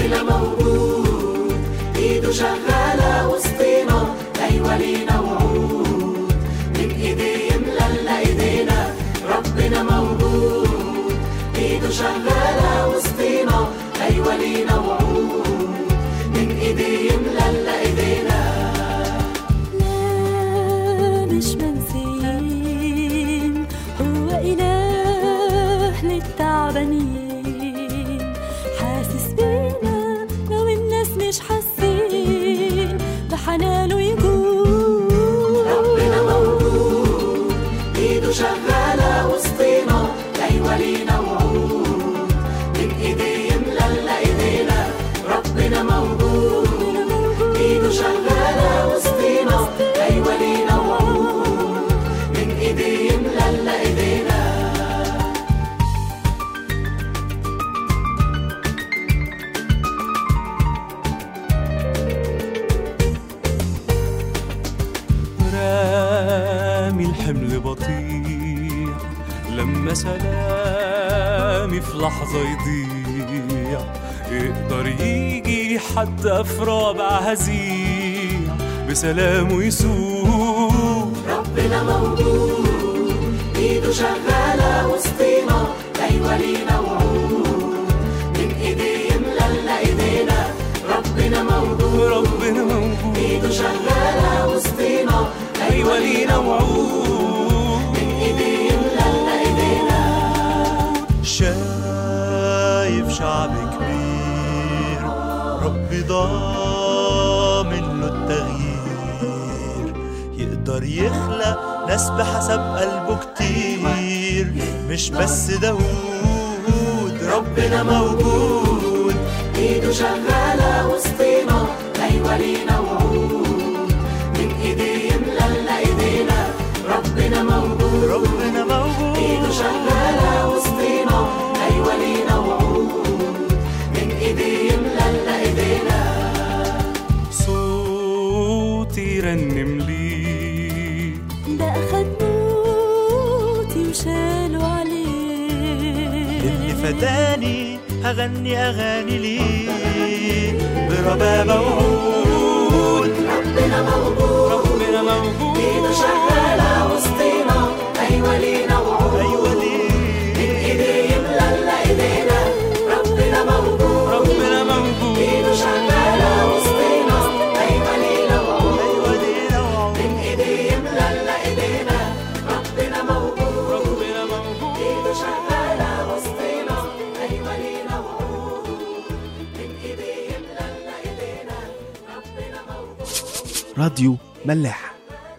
ربنا موجود ايده شغالة وسطينا ايوه لينا وعود من ايديه يملى ايدينا ربنا موجود ايده شغالة وسطينا ايوه لينا وعود من ايديه يملى ايدينا لا مش منسيين هو إله للتعبانين حاسس بينا لو الناس مش حاسين بحنانه يجود ربنا موجود ايده شغالة وسطينا ايوه لينا وعود من ايديه يملى ايدينا ربنا موجود ايده شغالة وسطينا ايوه لينا وعود من ايديه يملى ايدينا رامي الحمل بطيء لما سلامي في لحظة يضيع يقدر يجي حتى في رابع هزيع بسلامه يسوق ربنا موجود ايده شغالة وسطينا ايوه لينا وعود من ايديه يملى ايدينا ربنا موجود ربنا موجود ايده شغالة وسطينا أيوة لينا وعود من ايديه يملى ايدينا شايف شعب كبير ربي ضامن له التغيير يقدر يخلق ناس بحسب قلبه كتير مش بس داوود ربنا موجود ايده شغالة وسطينا ايوه لينا وعود من ايديه يملى ايدينا ربنا موجود ربنا موجود ايده شغالة وسطينا ايوه لينا وعود من ايديه يملى ايدينا صوتي يرنم لي ده أخد موتي وشالوا عليه اللي فداني هغني اغاني ليه بربابة وعود ربنا موجود ربنا موجود ايده شغالة وسطينا ايوه لينا وعود ايوه ليه من ايديه يملى ايدينا ربنا موجود ربنا موجود ايده شغالة وسطينا ايوه لينا وعود ايوه ليه وعود من ايديه يملى ايدينا ربنا موجود ربنا موجود ايده شغالة وسطينا ايوه لينا وعود من ايديه يملى ايدينا ربنا موجود راديو ملاح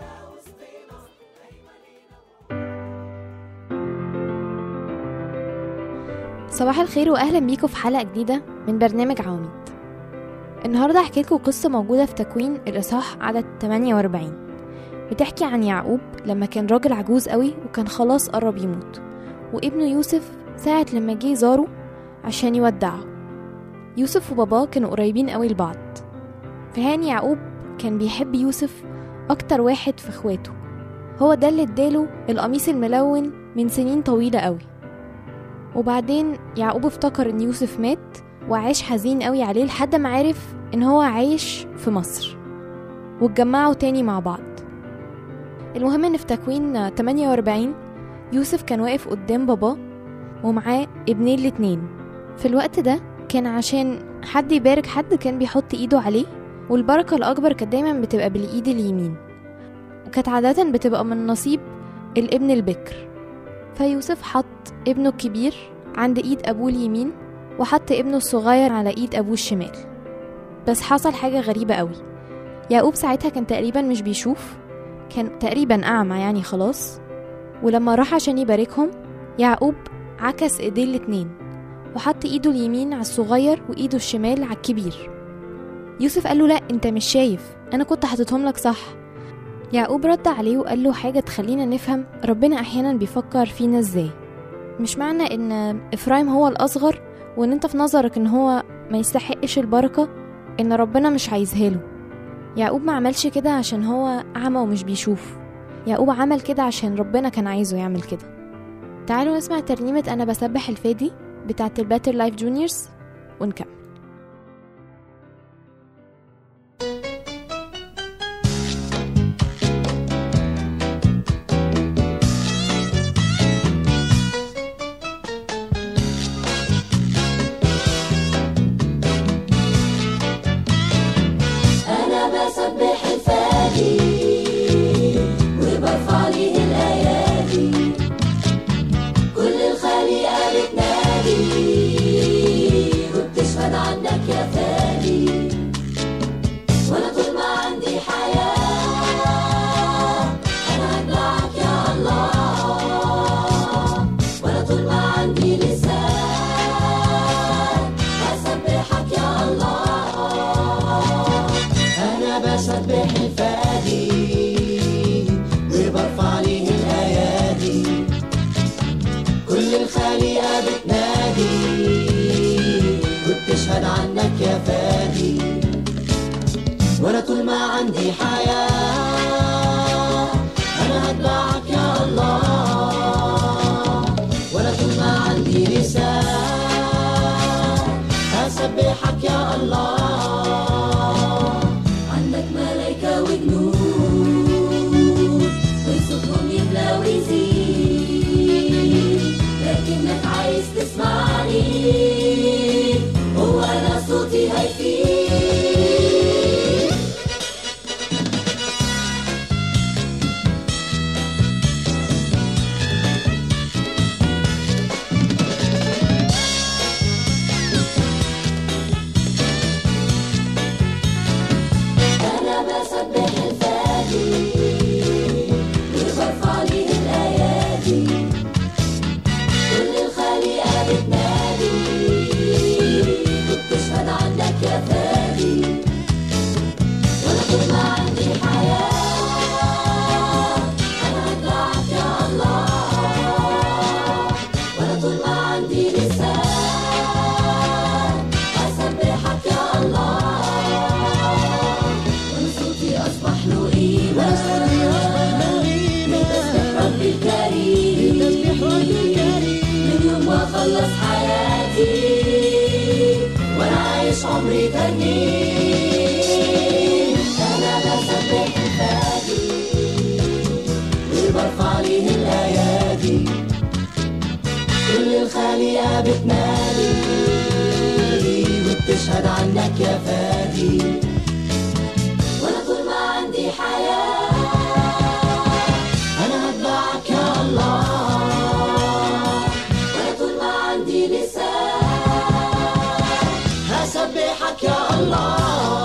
صباح الخير واهلا بيكم في حلقه جديده من برنامج عواميد النهارده هحكي لكم قصه موجوده في تكوين الاصحاح عدد 48 بتحكي عن يعقوب لما كان راجل عجوز قوي وكان خلاص قرب يموت وابنه يوسف ساعة لما جه زاره عشان يودعه يوسف وباباه كانوا قريبين قوي لبعض فهاني يعقوب كان بيحب يوسف أكتر واحد في اخواته هو ده اللي اداله القميص الملون من سنين طويلة قوي وبعدين يعقوب افتكر ان يوسف مات وعاش حزين قوي عليه لحد ما عرف ان هو عايش في مصر واتجمعوا تاني مع بعض المهم ان في تكوين 48 يوسف كان واقف قدام باباه ومعاه ابنين الاتنين في الوقت ده كان عشان حد يبارك حد كان بيحط ايده عليه والبركة الأكبر كانت دايما بتبقى بالإيد اليمين وكانت عادة بتبقى من نصيب الابن البكر فيوسف حط ابنه الكبير عند ايد ابوه اليمين وحط ابنه الصغير على ايد ابوه الشمال بس حصل حاجة غريبة قوي يعقوب ساعتها كان تقريبا مش بيشوف كان تقريبا أعمى يعني خلاص ولما راح عشان يباركهم يعقوب عكس ايديه الاتنين وحط ايده اليمين على الصغير وايده الشمال على الكبير يوسف قال له لا انت مش شايف انا كنت حاططهم لك صح يعقوب رد عليه وقال له حاجة تخلينا نفهم ربنا أحيانا بيفكر فينا ازاي مش معنى ان إفرايم هو الأصغر وان انت في نظرك ان هو ما يستحقش البركة ان ربنا مش عايزها له يعقوب ما عملش كده عشان هو أعمى ومش بيشوف يعقوب عمل كده عشان ربنا كان عايزه يعمل كده تعالوا نسمع ترنيمة أنا بسبح الفادي بتاعت الباتر لايف جونيورز ونكمل الخليقة بتنادي وبتشهد عنك يا فادي وانا طول ما عندي حياة انا هتبعك يا الله وانا طول ما عندي لسان هسبحك يا الله عندك ملايكة وجنود وصوتهم يملى ويزيد لكنك عايز تسمعني هو انا صوتي هيفيد أنا بسبح الفادي وبرفع ليه الأيادي كل الخليقة بتنادي وبتشهد عنك يا فادي وأنا طول ما عندي حياة أنا هتبعك يا الله وأنا طول ما عندي لسان أسبحك يا الله وأنا صوتي أصبح له قيمة من تسبيح ربي الكريم من يوم ما أخلص حياتي وأنا عايش عمري ترنيم أنا بسبح الفادي وبرفع ليه الأيادي كل الخليقة بتنادي وبتشهد عنك يا فادي وانا طول ما عندي حياة انا هتبعك يا الله وانا طول ما عندي لسان هسبحك يا الله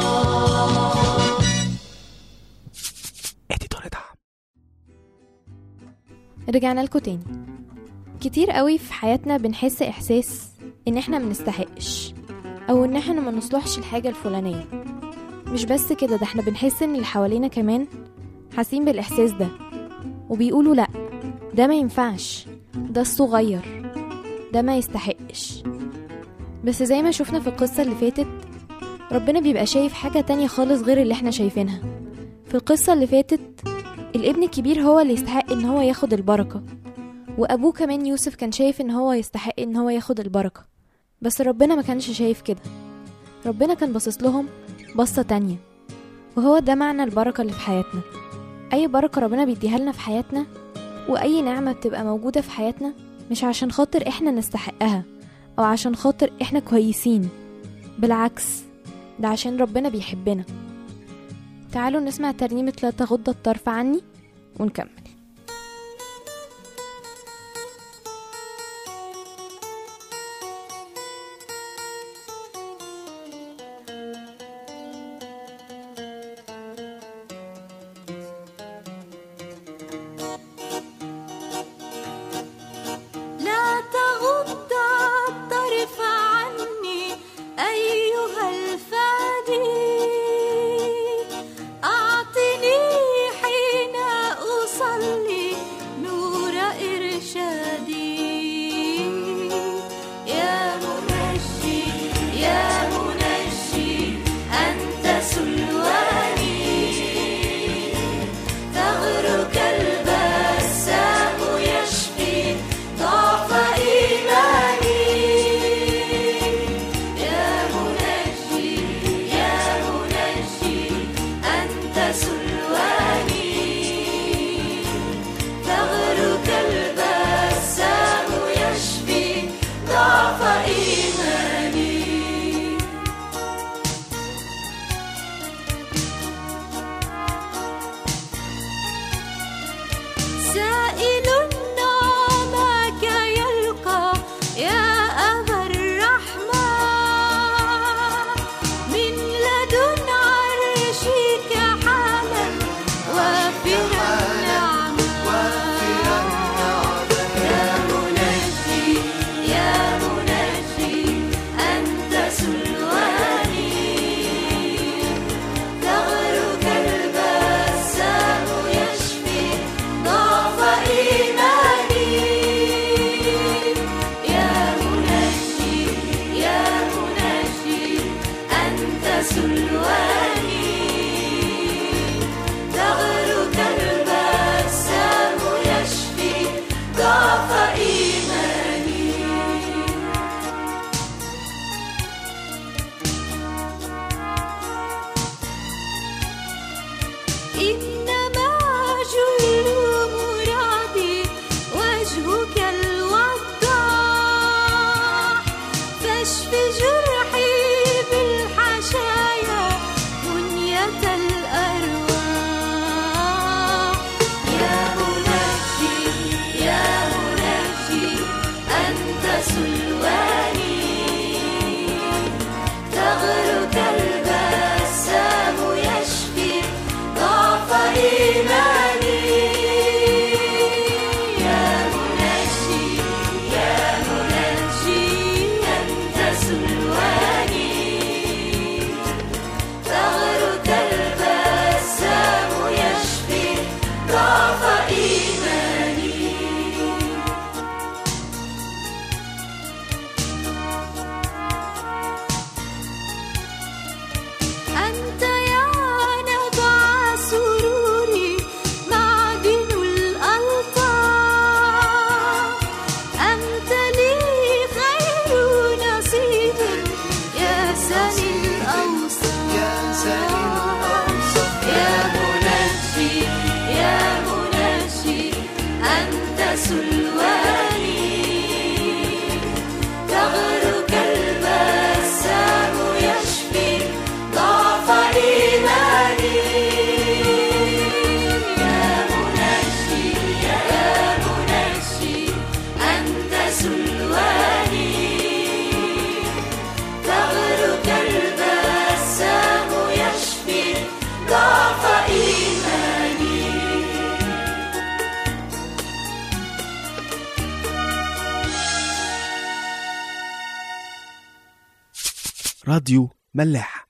رجعنا لكم تاني كتير قوي في حياتنا بنحس احساس ان احنا منستحقش او ان احنا ما نصلحش الحاجة الفلانية مش بس كده ده احنا بنحس ان اللي حوالينا كمان حاسين بالاحساس ده وبيقولوا لا ده ما ينفعش ده الصغير ده ما يستحقش بس زي ما شفنا في القصة اللي فاتت ربنا بيبقى شايف حاجة تانية خالص غير اللي احنا شايفينها في القصة اللي فاتت الابن الكبير هو اللي يستحق ان هو ياخد البركة وابوه كمان يوسف كان شايف ان هو يستحق ان هو ياخد البركة بس ربنا ما كانش شايف كده ربنا كان باصص لهم بصة تانية وهو ده معنى البركة اللي في حياتنا أي بركة ربنا بيديها لنا في حياتنا وأي نعمة بتبقى موجودة في حياتنا مش عشان خاطر إحنا نستحقها أو عشان خاطر إحنا كويسين بالعكس ده عشان ربنا بيحبنا تعالوا نسمع ترنيمة لا تغض الطرف عني ونكمل لا تغض الطرف عني أيها الفادي أعطني حين أصلي راديو ملاح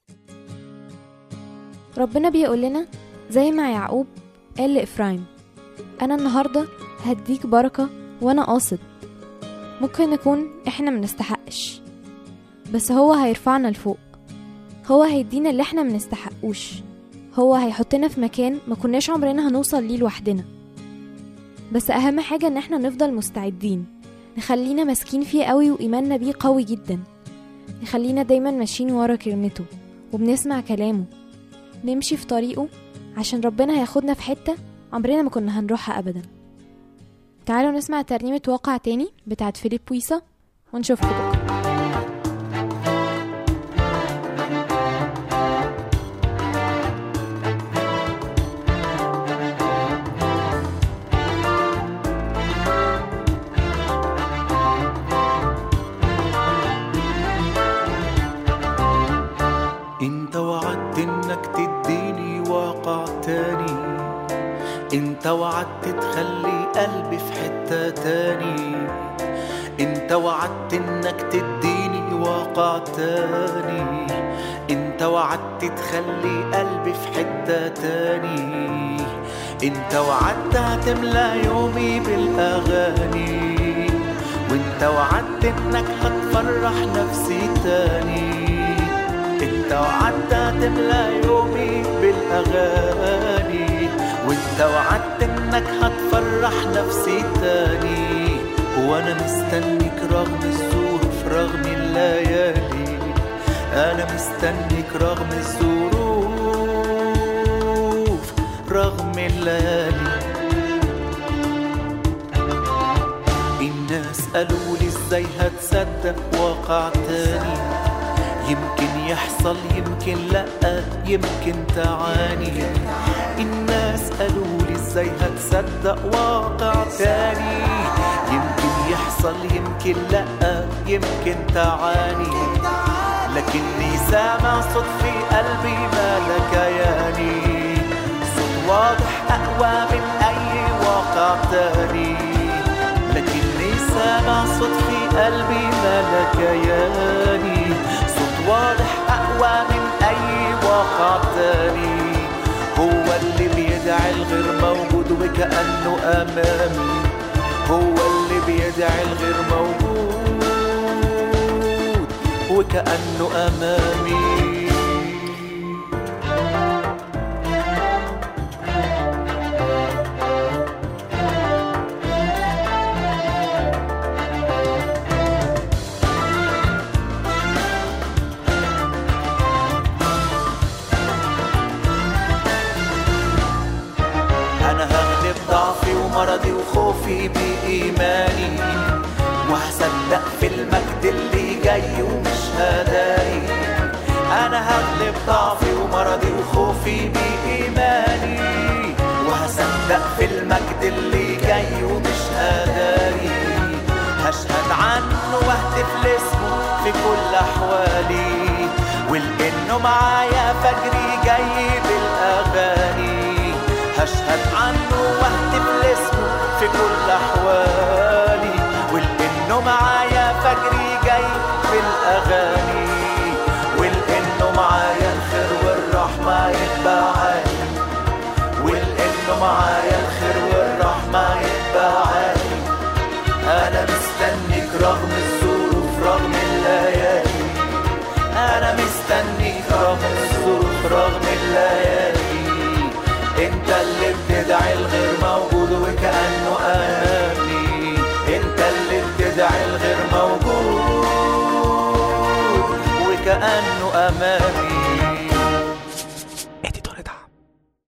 ربنا بيقول لنا زي ما يعقوب قال لإفرايم أنا النهاردة هديك بركة وأنا قاصد ممكن نكون إحنا منستحقش بس هو هيرفعنا لفوق هو هيدينا اللي إحنا منستحقوش هو هيحطنا في مكان ما كناش عمرنا هنوصل ليه لوحدنا بس أهم حاجة إن إحنا نفضل مستعدين نخلينا ماسكين فيه قوي وإيماننا بيه قوي جدا نخلينا دايما ماشيين ورا كلمته وبنسمع كلامه نمشي في طريقه عشان ربنا هياخدنا في حتة عمرنا ما كنا هنروحها أبدا تعالوا نسمع ترنيمة واقع تاني بتاعت فيليب بويسا ونشوفكم بكرة انت وعدت انك تديني واقع تاني انت وعدت تخلي قلبي في حتة تاني انت وعدت انك تديني واقع تاني انت وعدت تخلي قلبي في حتة تاني انت وعدت هتملى يومي بالاغاني وانت وعدت انك هتفرح نفسي تاني انت وعدت هتملى يومي بالاغاني وانت وعدت انك هتفرح نفسي تاني وانا مستنيك رغم الظروف رغم الليالي انا مستنيك رغم الظروف رغم الليالي الناس قالوا لي ازاي هتصدق واقع تاني يمكن يحصل يمكن لا يمكن تعاني الناس قالوا لي ازاي هتصدق واقع تاني يمكن يحصل يمكن لا يمكن تعاني لكني سامع صوت في قلبي مالك ياني صوت واضح اقوى من اي واقع تاني لكني سامع صوت في قلبي مالك ياني صوت واضح أقوى من أي واقع تاني هو اللي بيدعي الغير موجود وكأنه أمامي هو اللي بيدعي الغير موجود وكأنه أمامي أنا هغلب ضعفي ومرضي وخوفي بإيماني وهصدق في المجد اللي جاي ومش هداري أنا هغلب ضعفي ومرضي وخوفي بإيماني وهصدق في المجد اللي جاي ومش هداري هشهد عنه واهتف لاسمه في كل أحوالي ولأنه معايا